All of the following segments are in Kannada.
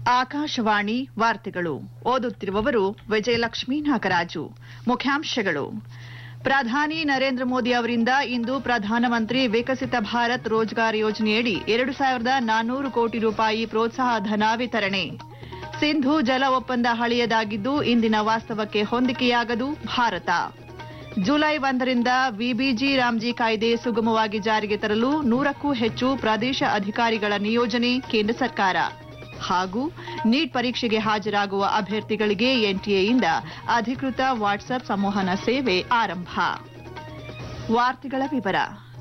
ಆಕಾಶವಾಣಿ ವಾರ್ತೆಗಳು ಓದುತ್ತಿರುವವರು ವಿಜಯಲಕ್ಷ್ಮೀ ನಾಗರಾಜು ಮುಖ್ಯಾಂಶಗಳು ಪ್ರಧಾನಿ ನರೇಂದ್ರ ಮೋದಿ ಅವರಿಂದ ಇಂದು ಪ್ರಧಾನಮಂತ್ರಿ ವಿಕಸಿತ ಭಾರತ್ ರೋಜ್ಗಾರ್ ಯೋಜನೆಯಡಿ ಎರಡು ಸಾವಿರದ ನಾನ್ನೂರು ಕೋಟಿ ರೂಪಾಯಿ ಪ್ರೋತ್ಸಾಹ ಧನ ವಿತರಣೆ ಸಿಂಧು ಜಲ ಒಪ್ಪಂದ ಹಳೆಯದಾಗಿದ್ದು ಇಂದಿನ ವಾಸ್ತವಕ್ಕೆ ಹೊಂದಿಕೆಯಾಗದು ಭಾರತ ಜುಲೈ ಒಂದರಿಂದ ವಿಬಿಜಿ ರಾಮ್ಜಿ ಕಾಯ್ದೆ ಸುಗಮವಾಗಿ ಜಾರಿಗೆ ತರಲು ನೂರಕ್ಕೂ ಹೆಚ್ಚು ಪ್ರದೇಶ ಅಧಿಕಾರಿಗಳ ನಿಯೋಜನೆ ಕೇಂದ್ರ ಸರ್ಕಾರ ಹಾಗೂ ನೀಟ್ ಪರೀಕ್ಷೆಗೆ ಹಾಜರಾಗುವ ಅಭ್ಯರ್ಥಿಗಳಿಗೆ ಎನ್ಟಿಎಯಿಂದ ಅಧಿಕೃತ ವಾಟ್ಸ್ಆಪ್ ಸಂವಹನ ಸೇವೆ ಆರಂಭ ವಾರ್ತೆಗಳ ವಿವರ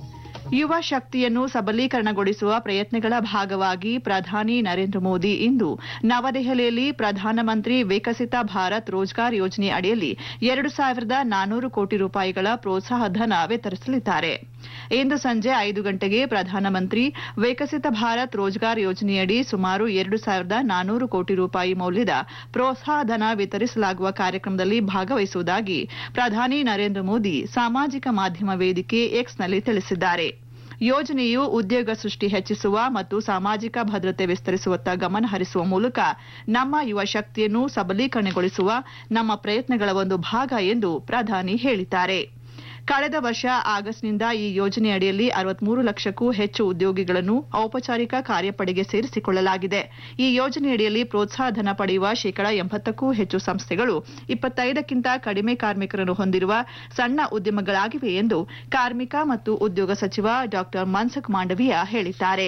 ಯುವ ಶಕ್ತಿಯನ್ನು ಸಬಲೀಕರಣಗೊಳಿಸುವ ಪ್ರಯತ್ನಗಳ ಭಾಗವಾಗಿ ಪ್ರಧಾನಿ ನರೇಂದ್ರ ಮೋದಿ ಇಂದು ನವದೆಹಲಿಯಲ್ಲಿ ಪ್ರಧಾನಮಂತ್ರಿ ವಿಕಸಿತ ಭಾರತ್ ರೋಜ್ಗಾರ್ ಯೋಜನೆ ಅಡಿಯಲ್ಲಿ ಎರಡು ಸಾವಿರದ ನಾನ್ನೂರು ಕೋಟಿ ರೂಪಾಯಿಗಳ ಪ್ರೋತ್ಸಾಹ ಧನ ವಿತರಿಸಲಿದ್ದಾರೆ ಇಂದು ಸಂಜೆ ಐದು ಗಂಟೆಗೆ ಪ್ರಧಾನಮಂತ್ರಿ ವಿಕಸಿತ ಭಾರತ್ ರೋಜ್ಗಾರ್ ಯೋಜನೆಯಡಿ ಸುಮಾರು ಎರಡು ಸಾವಿರದ ನಾನ್ನೂರು ಕೋಟಿ ರೂಪಾಯಿ ಮೌಲ್ಯದ ಪ್ರೋತ್ಸಾಹ ಧನ ವಿತರಿಸಲಾಗುವ ಕಾರ್ಯಕ್ರಮದಲ್ಲಿ ಭಾಗವಹಿಸುವುದಾಗಿ ಪ್ರಧಾನಿ ನರೇಂದ್ರ ಮೋದಿ ಸಾಮಾಜಿಕ ಮಾಧ್ಯಮ ವೇದಿಕೆ ಎಕ್ಸ್ನಲ್ಲಿ ತಿಳಿಸಿದ್ದಾರೆ ಯೋಜನೆಯು ಉದ್ಯೋಗ ಸೃಷ್ಟಿ ಹೆಚ್ಚಿಸುವ ಮತ್ತು ಸಾಮಾಜಿಕ ಭದ್ರತೆ ವಿಸ್ತರಿಸುವತ್ತ ಗಮನ ಹರಿಸುವ ಮೂಲಕ ನಮ್ಮ ಯುವ ಶಕ್ತಿಯನ್ನು ಸಬಲೀಕರಣಗೊಳಿಸುವ ನಮ್ಮ ಪ್ರಯತ್ನಗಳ ಒಂದು ಭಾಗ ಎಂದು ಪ್ರಧಾನಿ ಹೇಳಿದ್ದಾರೆ ಕಳೆದ ವರ್ಷ ಆಗಸ್ಟ್ನಿಂದ ಈ ಯೋಜನೆ ಅಡಿಯಲ್ಲಿ ಅರವತ್ಮೂರು ಲಕ್ಷಕ್ಕೂ ಹೆಚ್ಚು ಉದ್ಯೋಗಿಗಳನ್ನು ಔಪಚಾರಿಕ ಕಾರ್ಯಪಡೆಗೆ ಸೇರಿಸಿಕೊಳ್ಳಲಾಗಿದೆ ಈ ಯೋಜನೆಯಡಿಯಲ್ಲಿ ಪ್ರೋತ್ಸಾಹ ಧನ ಪಡೆಯುವ ಶೇಕಡಾ ಎಂಬತ್ತಕ್ಕೂ ಹೆಚ್ಚು ಸಂಸ್ಥೆಗಳು ಇಪ್ಪತ್ತೈದಕ್ಕಿಂತ ಕಡಿಮೆ ಕಾರ್ಮಿಕರನ್ನು ಹೊಂದಿರುವ ಸಣ್ಣ ಉದ್ಯಮಗಳಾಗಿವೆ ಎಂದು ಕಾರ್ಮಿಕ ಮತ್ತು ಉದ್ಯೋಗ ಸಚಿವ ಡಾ ಮನ್ಸುಖ್ ಮಾಂಡವೀಯ ಹೇಳಿದ್ದಾರೆ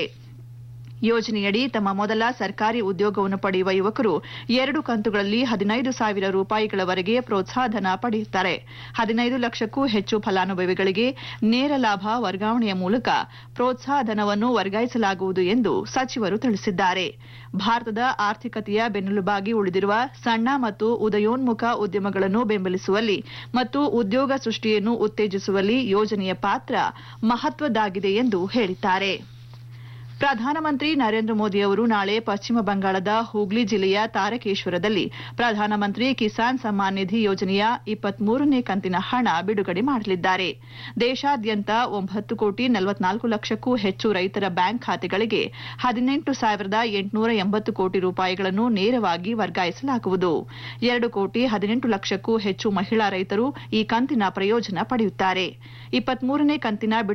ಯೋಜನೆಯಡಿ ತಮ್ಮ ಮೊದಲ ಸರ್ಕಾರಿ ಉದ್ಯೋಗವನ್ನು ಪಡೆಯುವ ಯುವಕರು ಎರಡು ಕಂತುಗಳಲ್ಲಿ ಹದಿನೈದು ಸಾವಿರ ರೂಪಾಯಿಗಳವರೆಗೆ ಪ್ರೋತ್ಸಾಹಧನ ಪಡೆಯುತ್ತಾರೆ ಹದಿನೈದು ಲಕ್ಷಕ್ಕೂ ಹೆಚ್ಚು ಫಲಾನುಭವಿಗಳಿಗೆ ನೇರ ಲಾಭ ವರ್ಗಾವಣೆಯ ಮೂಲಕ ಪ್ರೋತ್ಸಾಹಧನವನ್ನು ವರ್ಗಾಯಿಸಲಾಗುವುದು ಎಂದು ಸಚಿವರು ತಿಳಿಸಿದ್ದಾರೆ ಭಾರತದ ಆರ್ಥಿಕತೆಯ ಬೆನ್ನೆಲುಬಾಗಿ ಉಳಿದಿರುವ ಸಣ್ಣ ಮತ್ತು ಉದಯೋನ್ಮುಖ ಉದ್ಯಮಗಳನ್ನು ಬೆಂಬಲಿಸುವಲ್ಲಿ ಮತ್ತು ಉದ್ಯೋಗ ಸೃಷ್ಟಿಯನ್ನು ಉತ್ತೇಜಿಸುವಲ್ಲಿ ಯೋಜನೆಯ ಪಾತ್ರ ಮಹತ್ವದ್ದಾಗಿದೆ ಎಂದು ಹೇಳಿದ್ದಾರೆ ಪ್ರಧಾನಮಂತ್ರಿ ನರೇಂದ್ರ ಮೋದಿ ಅವರು ನಾಳೆ ಪಶ್ಚಿಮ ಬಂಗಾಳದ ಹೂಗ್ಲಿ ಜಿಲ್ಲೆಯ ತಾರಕೇಶ್ವರದಲ್ಲಿ ಪ್ರಧಾನಮಂತ್ರಿ ಕಿಸಾನ್ ಸಮ್ಮಾನ್ ನಿಧಿ ಯೋಜನೆಯ ಇಪ್ಪತ್ಮೂರನೇ ಕಂತಿನ ಹಣ ಬಿಡುಗಡೆ ಮಾಡಲಿದ್ದಾರೆ ದೇಶಾದ್ಯಂತ ಒಂಬತ್ತು ಕೋಟಿ ನಲವತ್ನಾಲ್ಕು ಲಕ್ಷಕ್ಕೂ ಹೆಚ್ಚು ರೈತರ ಬ್ಯಾಂಕ್ ಖಾತೆಗಳಿಗೆ ಹದಿನೆಂಟು ಸಾವಿರದ ಎಂಟುನೂರ ಎಂಬತ್ತು ಕೋಟಿ ರೂಪಾಯಿಗಳನ್ನು ನೇರವಾಗಿ ವರ್ಗಾಯಿಸಲಾಗುವುದು ಎರಡು ಕೋಟಿ ಹದಿನೆಂಟು ಲಕ್ಷಕ್ಕೂ ಹೆಚ್ಚು ಮಹಿಳಾ ರೈತರು ಈ ಕಂತಿನ ಪ್ರಯೋಜನ ಪಡೆಯುತ್ತಾರೆ ಇಪ್ಪತ್ಮೂರನೇ ಕಂತಿನ